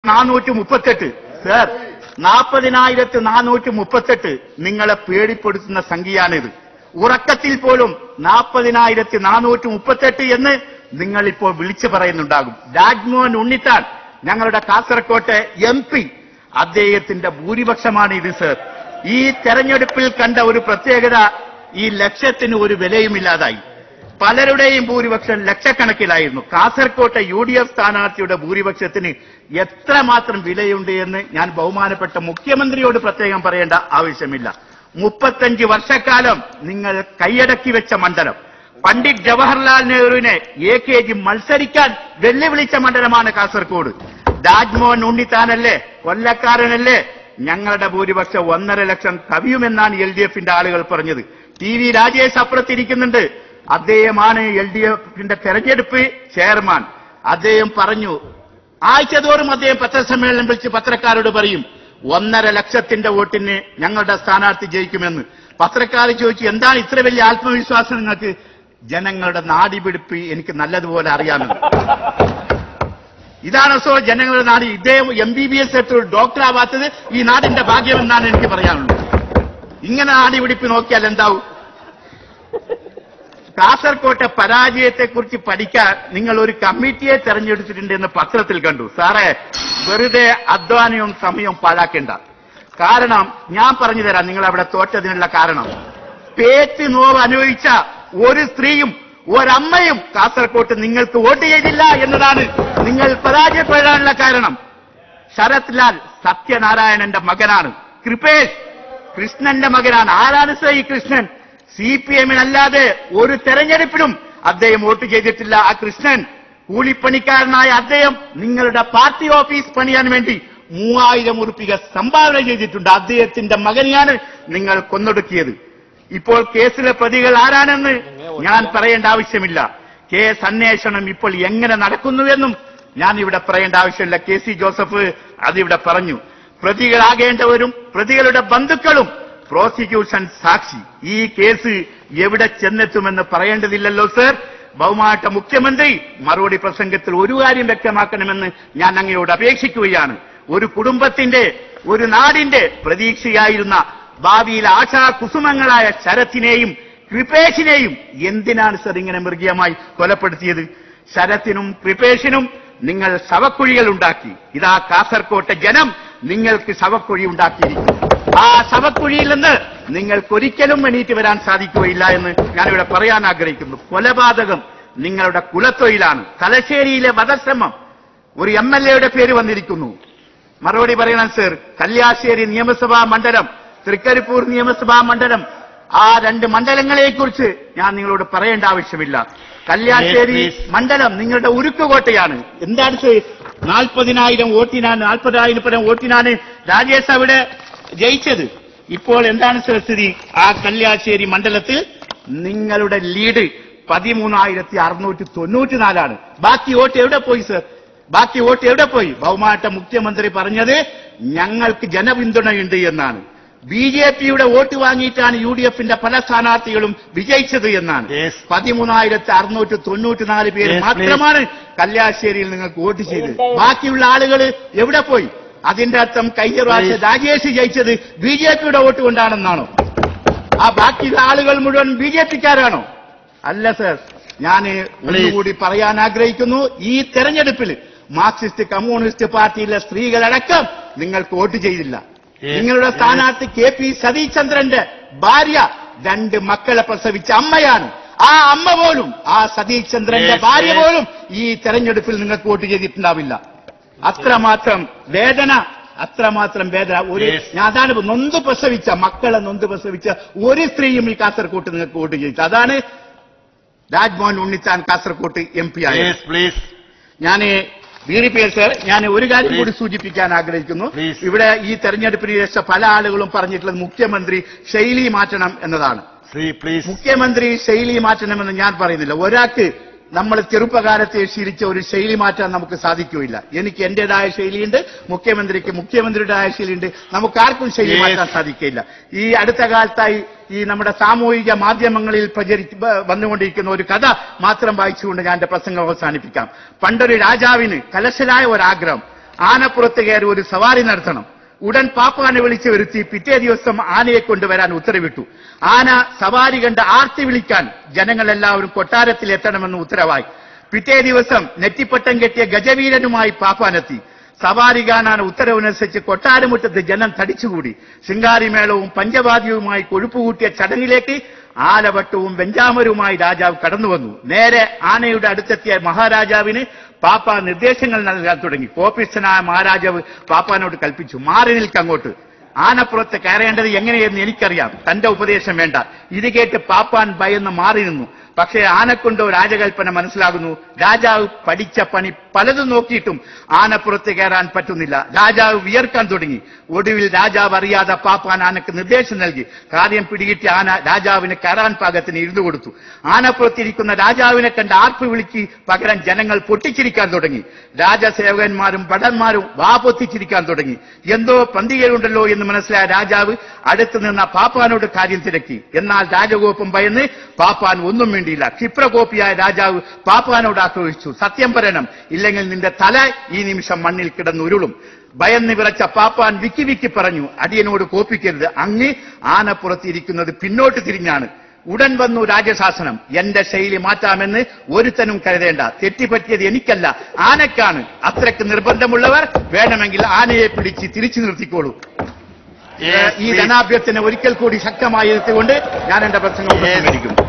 നാനൂറ്റി മുപ്പത്തെട്ട് സർ നാൽപ്പതിനായിരത്തി നാനൂറ്റി മുപ്പത്തെട്ട് നിങ്ങളെ പേടിപ്പെടുത്തുന്ന സംഖ്യയാണിത് ഉറക്കത്തിൽ പോലും നാൽപ്പതിനായിരത്തി നാനൂറ്റി മുപ്പത്തെട്ട് എന്ന് നിങ്ങൾ ഇപ്പോൾ വിളിച്ചു പറയുന്നുണ്ടാകും രാജ്മോഹൻ ഉണ്ണിത്താൻ ഞങ്ങളുടെ കാസർകോട്ടെ എം പി അദ്ദേഹത്തിന്റെ ഭൂരിപക്ഷമാണ് ഇത് സർ ഈ തെരഞ്ഞെടുപ്പിൽ കണ്ട ഒരു പ്രത്യേകത ഈ ലക്ഷ്യത്തിന് ഒരു വിലയുമില്ലാതായി പലരുടെയും ഭൂരിപക്ഷം ലക്ഷക്കണക്കിലായിരുന്നു കാസർകോട്ടെ യു ഡി എഫ് സ്ഥാനാർത്ഥിയുടെ ഭൂരിപക്ഷത്തിന് എത്രമാത്രം വിലയുണ്ട് എന്ന് ഞാൻ ബഹുമാനപ്പെട്ട മുഖ്യമന്ത്രിയോട് പ്രത്യേകം പറയേണ്ട ആവശ്യമില്ല മുപ്പത്തഞ്ച് വർഷക്കാലം നിങ്ങൾ കൈയടക്കി വെച്ച മണ്ഡലം പണ്ഡിറ്റ് ജവഹർലാൽ നെഹ്റുവിനെ എ കെ ജി മത്സരിക്കാൻ വെല്ലുവിളിച്ച മണ്ഡലമാണ് കാസർകോട് രാജ്മോഹൻ ഉണ്ണിത്താനല്ലേ കൊല്ലക്കാരനല്ലേ ഞങ്ങളുടെ ഭൂരിപക്ഷം ഒന്നര ലക്ഷം കവിയുമെന്നാണ് എൽ ഡി എഫിന്റെ ആളുകൾ പറഞ്ഞത് ടി വി രാജേഷ് അപ്പുറത്തിരിക്കുന്നുണ്ട് അദ്ദേഹമാണ് എൽ ഡി എഫിന്റെ തെരഞ്ഞെടുപ്പ് ചെയർമാൻ അദ്ദേഹം പറഞ്ഞു ആഴ്ചതോറും അദ്ദേഹം പത്രസമ്മേളനം വിളിച്ച് പത്രക്കാരോട് പറയും ഒന്നര ലക്ഷത്തിന്റെ വോട്ടിന് ഞങ്ങളുടെ സ്ഥാനാർത്ഥി ജയിക്കുമെന്ന് പത്രക്കാർ ചോദിച്ചു എന്താണ് ഇത്ര വലിയ ആത്മവിശ്വാസം നിങ്ങൾക്ക് ജനങ്ങളുടെ നാടിപിടിപ്പ് എനിക്ക് നല്ലതുപോലെ അറിയാമെന്ന് ഇതാണ് സോ ജനങ്ങളുടെ നാട് ഇദ്ദേഹം എം ബി ബി എസ് എടുത്ത് ഡോക്ടർ ആവാത്തത് ഈ നാടിന്റെ ഭാഗ്യമെന്നാണ് എനിക്ക് പറയാനുള്ളത് ഇങ്ങനെ നാടിപിടിപ്പ് നോക്കിയാൽ എന്താവും കാസർകോട്ടെ പരാജയത്തെക്കുറിച്ച് പഠിക്കാൻ നിങ്ങൾ ഒരു കമ്മിറ്റിയെ തെരഞ്ഞെടുത്തിട്ടുണ്ട് എന്ന് പത്രത്തിൽ കണ്ടു സാറേ വെറുതെ അധ്വാനവും സമയവും പാഴാക്കേണ്ട കാരണം ഞാൻ പറഞ്ഞു തരാം നിങ്ങൾ അവിടെ തോറ്റതിനുള്ള കാരണം പേറ്റ് നോവ് അനുഭവിച്ച ഒരു സ്ത്രീയും ഒരമ്മയും കാസർകോട്ട് നിങ്ങൾക്ക് വോട്ട് ചെയ്തില്ല എന്നതാണ് നിങ്ങൾ പരാജയപ്പെടാനുള്ള കാരണം ശരത് ലാൽ സത്യനാരായണന്റെ മകനാണ് കൃപേഷ് കൃഷ്ണന്റെ മകനാണ് ആരാണ് സർ ഈ കൃഷ്ണൻ സി പി എമ്മിനല്ലാതെ ഒരു തെരഞ്ഞെടുപ്പിനും അദ്ദേഹം വോട്ട് ചെയ്തിട്ടില്ല ആ കൃഷ്ണൻ കൂലിപ്പണിക്കാരനായ അദ്ദേഹം നിങ്ങളുടെ പാർട്ടി ഓഫീസ് പണിയാൻ വേണ്ടി മൂവായിരം ഉറുപ്പിക സംഭാവന ചെയ്തിട്ടുണ്ട് അദ്ദേഹത്തിന്റെ മകനെയാണ് നിങ്ങൾ കൊന്നൊടുക്കിയത് ഇപ്പോൾ കേസിലെ പ്രതികൾ ആരാണെന്ന് ഞാൻ പറയേണ്ട ആവശ്യമില്ല കേസ് അന്വേഷണം ഇപ്പോൾ എങ്ങനെ നടക്കുന്നുവെന്നും ഞാൻ ഇവിടെ പറയേണ്ട ആവശ്യമില്ല കെ സി ജോസഫ് അതിവിടെ പറഞ്ഞു പ്രതികളാകേണ്ടവരും പ്രതികളുടെ ബന്ധുക്കളും പ്രോസിക്യൂഷൻ സാക്ഷി ഈ കേസ് എവിടെ ചെന്നെത്തുമെന്ന് പറയേണ്ടതില്ലല്ലോ സർ ബഹുമാനപ്പെട്ട മുഖ്യമന്ത്രി മറുപടി പ്രസംഗത്തിൽ ഒരു കാര്യം വ്യക്തമാക്കണമെന്ന് ഞാൻ അങ്ങയോട് അപേക്ഷിക്കുകയാണ് ഒരു കുടുംബത്തിന്റെ ഒരു നാടിന്റെ പ്രതീക്ഷയായിരുന്ന ഭാവിയിൽ ആശാ കുസുമങ്ങളായ ശരത്തിനെയും കൃപേഷിനെയും എന്തിനാണ് സർ ഇങ്ങനെ മൃഗീയമായി കൊലപ്പെടുത്തിയത് ശരത്തിനും കൃപേഷിനും നിങ്ങൾ ശവക്കുഴികൾ ഉണ്ടാക്കി ഇതാ കാസർകോട്ടെ ജനം നിങ്ങൾക്ക് ശവക്കുഴി ഉണ്ടാക്കിയിരിക്കുന്നു ആ ശവക്കുഴിയിൽ നിന്ന് നിങ്ങൾക്കൊരിക്കലും എണീറ്റ് വരാൻ സാധിക്കുകയില്ല എന്ന് ഞാനിവിടെ പറയാൻ ആഗ്രഹിക്കുന്നു കൊലപാതകം നിങ്ങളുടെ കുലത്തൊഴിലാണ് തലശ്ശേരിയിലെ വധശ്രമം ഒരു എം എൽ എയുടെ പേര് വന്നിരിക്കുന്നു മറുപടി പറയണം സർ കല്യാശ്ശേരി നിയമസഭാ മണ്ഡലം തൃക്കരിപ്പൂർ നിയമസഭാ മണ്ഡലം ആ രണ്ട് മണ്ഡലങ്ങളെക്കുറിച്ച് ഞാൻ നിങ്ങളോട് പറയേണ്ട ആവശ്യമില്ല കല്യാശ്ശേരി Please, please. മണ്ഡലം നിങ്ങളുടെ ഉരുക്കുകോട്ടയാണ് എന്താണ് സർ നാൽപ്പതിനായിരം വോട്ടിനാണ് നാൽപ്പതിനായിരം പരം വോട്ടിനാണ് രാജേഷ് അവിടെ ജയിച്ചത് ഇപ്പോൾ എന്താണ് സർ സ്ഥിതി ആ കല്യാശ്ശേരി മണ്ഡലത്തിൽ നിങ്ങളുടെ ലീഡ് പതിമൂന്നായിരത്തി അറുന്നൂറ്റി തൊണ്ണൂറ്റിനാലാണ് ബാക്കി വോട്ട് എവിടെ പോയി സർ ബാക്കി വോട്ട് എവിടെ പോയി ബഹുമാനപ്പെട്ട മുഖ്യമന്ത്രി പറഞ്ഞത് ഞങ്ങൾക്ക് ജനപിന്തുണയുണ്ട് എന്നാണ് ബി ജെ പിയുടെ വോട്ട് വാങ്ങിയിട്ടാണ് യു ഡി എഫിന്റെ പല സ്ഥാനാർത്ഥികളും വിജയിച്ചത് എന്നാണ് Yes. പതിമൂന്നായിരത്തി അറുന്നൂറ്റി തൊണ്ണൂറ്റിനാല് പേര് Yes, please. മാത്രമാണ് കല്യാശ്ശേരിയിൽ നിങ്ങൾക്ക് വോട്ട് ചെയ്തത് ബാക്കിയുള്ള ആളുകൾ എവിടെ പോയി അതിന്റെ അർത്ഥം കഴിഞ്ഞ പ്രാവശ്യം Please. രാജേഷ് ജയിച്ചത് ബി ജെ പിയുടെ വോട്ട് കൊണ്ടാണെന്നാണോ ആ ബാക്കിയുള്ള ആളുകൾ മുഴുവൻ ബി ജെ പിക്കാരാണോ അല്ല സർ ഞാൻ ഒന്നുകൂടി പറയാൻ ആഗ്രഹിക്കുന്നു ഈ തെരഞ്ഞെടുപ്പിൽ മാർക്സിസ്റ്റ് കമ്മ്യൂണിസ്റ്റ് പാർട്ടിയിലെ സ്ത്രീകളടക്കം നിങ്ങൾക്ക് വോട്ട് ചെയ്തില്ല Yes, നിങ്ങളുടെ yes. സ്ഥാനാർത്ഥി കെ പി സതീശന്ദ്രന്റെ ഭാര്യ രണ്ട് മക്കളെ പ്രസവിച്ച അമ്മയാണ് ആ അമ്മ പോലും ആ സതീശന്ദ്രന്റെ Yes, ഭാര്യ yes. പോലും ഈ തെരഞ്ഞെടുപ്പിൽ നിങ്ങൾക്ക് വോട്ട് ചെയ്തിട്ടുണ്ടാവില്ല അത്രമാത്രം വേദന അത്രമാത്രം വേദന ഒരു Yes. ഞാൻ അതാണ് നൊന്ത് പ്രസവിച്ച മക്കളെ നൊന്ത് പ്രസവിച്ച ഒരു സ്ത്രീയും ഈ കാസർകോട്ട് നിങ്ങൾക്ക് വോട്ട് ചെയ്തു അതാണ് രാജ്മോഹൻ ഉണ്ണിത്താൻ കാസർകോട്ട് എം പി ആയത് Yes, please. ഞാൻ വീറിപ്പേർ സർ ഞാൻ ഒരു കാര്യം Please. കൂടി സൂചിപ്പിക്കാൻ ആഗ്രഹിക്കുന്നു Please. ഇവിടെ ഈ തെരഞ്ഞെടുപ്പിന് ശേഷം പല ആളുകളും പറഞ്ഞിട്ടുള്ളത് മുഖ്യമന്ത്രി ശൈലി മാറ്റണം എന്നതാണ് Three, please. മുഖ്യമന്ത്രി ശൈലി മാറ്റണമെന്ന് ഞാൻ പറയുന്നില്ല ഒരാൾക്ക് നമ്മൾ ചെറുപ്പകാലത്തെ ശീലിച്ച ഒരു ശൈലി മാറ്റാൻ നമുക്ക് സാധിക്കുകയില്ല എനിക്ക് എന്റേതായ ശൈലിയുണ്ട് മുഖ്യമന്ത്രിക്ക് മുഖ്യമന്ത്രിയുടേതായ ശൈലിയുണ്ട് നമുക്ക് ആർക്കും ശൈലി Yes. മാറ്റാൻ സാധിക്കില്ല ഈ അടുത്ത കാലത്തായി ഈ നമ്മുടെ സാമൂഹിക മാധ്യമങ്ങളിൽ പ്രചരി ബ- വന്നുകൊണ്ടിരിക്കുന്ന ഒരു കഥ മാത്രം വായിച്ചുകൊണ്ട് ഞാൻ എന്റെ പ്രസംഗം അവസാനിപ്പിക്കാം പണ്ടൊരു രാജാവിന് കലശലായ ഒരാഗ്രഹം ആനപ്പുറത്ത് കയറി ഒരു സവാരി നടത്തണം ഉടൻ പാപ്പാനെ വിളിച്ചു വരുത്തി പിറ്റേ ദിവസം ആനയെ കൊണ്ടുവരാൻ ഉത്തരവിട്ടു ആന സവാരി കണ്ട് ആർത്തി വിളിക്കാൻ ജനങ്ങളെല്ലാവരും കൊട്ടാരത്തിൽ എത്തണമെന്ന് ഉത്തരവായി പിറ്റേ ദിവസം നെറ്റിപ്പട്ടം കെട്ടിയ ഗജവീരനുമായി പാപ്പാനെത്തി സവാരി കാണാൻ ഉത്തരവനുസരിച്ച് കൊട്ടാരമുറ്റത്ത് ജനം തടിച്ചുകൂടി ശൃംഗാരിമേളവും പഞ്ചവാദ്യവുമായി കൊഴുപ്പുകൂട്ടിയ ചടങ്ങിലേക്ക് ആലവട്ടവും വെഞ്ചാമരവുമായി രാജാവ് കടന്നു വന്നു നേരെ ആനയുടെ അടുത്തെത്തിയ മഹാരാജാവിന് പാപ്പ നിർദ്ദേശങ്ങൾ നൽകാൻ തുടങ്ങി കോപിഷ്ഠനായ മഹാരാജാവ് പാപ്പാനോട് കൽപ്പിച്ചു മാറി നിൽക്കങ്ങോട്ട് ആനപ്പുറത്ത് കയറേണ്ടത് എങ്ങനെയെന്ന് എനിക്കറിയാം തന്റെ ഉപദേശം വേണ്ട ഇത് കേട്ട് പാപ്പാൻ ഭയന്ന് മാറി നിന്നു പക്ഷേ ആനക്കൊണ്ടോ രാജകൽപ്പന മനസ്സിലാകുന്നു രാജാവ് പഠിച്ച പണി പലതും നോക്കിയിട്ടും ആനപ്പുറത്ത് കയറാൻ പറ്റുന്നില്ല രാജാവ് വിയർക്കാൻ തുടങ്ങി ഒടുവിൽ രാജാവ് അറിയാതെ പാപ്പാൻ ആനക്ക് നിർദ്ദേശം നൽകി കാര്യം പിടികിട്ടിയ ആന രാജാവിന് കയറാൻ പാകത്തിന് ഇരുന്നു കൊടുത്തു ആനപ്പുറത്തിരിക്കുന്ന രാജാവിനെ കണ്ട് ആർപ്പ് വിളിച്ച് പകരം ജനങ്ങൾ പൊട്ടിച്ചിരിക്കാൻ തുടങ്ങി രാജസേവകന്മാരും ഭടന്മാരും വാ പൊത്തിച്ചിരിക്കാൻ തുടങ്ങി എന്തോ പന്തികയുണ്ടല്ലോ എന്ന് മനസ്സിലായ രാജാവ് അടുത്തു നിന്ന പാപ്പാനോട് കാര്യം തിരക്കി എന്നാൽ രാജഗോപം ഭയന്ന് പാപ്പാൻ ഒന്നും വേണ്ടിയില്ല ക്ഷിപ്രകോപിയായ രാജാവ് പാപ്പാനോട് ആക്രോശിച്ചു സത്യം പറയണം ഇല്ലെങ്കിൽ നിന്റെ തല ഈ നിമിഷം മണ്ണിൽ കിടന്നുരുളും ഭയന്ന് വിറച്ച പാപ്പാൻ വിക്കി വിക്കി പറഞ്ഞു അടിയനോട് കോപ്പിക്കരുത് അങ്ങ് ആനപ്പുറത്തിരിക്കുന്നത് പിന്നോട്ട് തിരിഞ്ഞാണ് ഉടൻ വന്നു രാജശാസനം എന്റെ ശൈലി മാറ്റാമെന്ന് ഒരുത്തനും കരുതേണ്ട തെറ്റിപ്പറ്റിയത് എനിക്കല്ല ആനക്കാണ് അത്രയ്ക്ക് നിർബന്ധമുള്ളവർ വേണമെങ്കിൽ ആനയെ പിടിച്ച് തിരിച്ചു നിർത്തിക്കോളൂ Yes, ഈ please. ധനാഭ്യർത്ഥന ഒരിക്കൽ കൂടി ശക്തമായി എത്തിക്കൊണ്ട് ഞാൻ എന്റെ പ്രസംഗം Yes. ഉപസംഹരിക്കും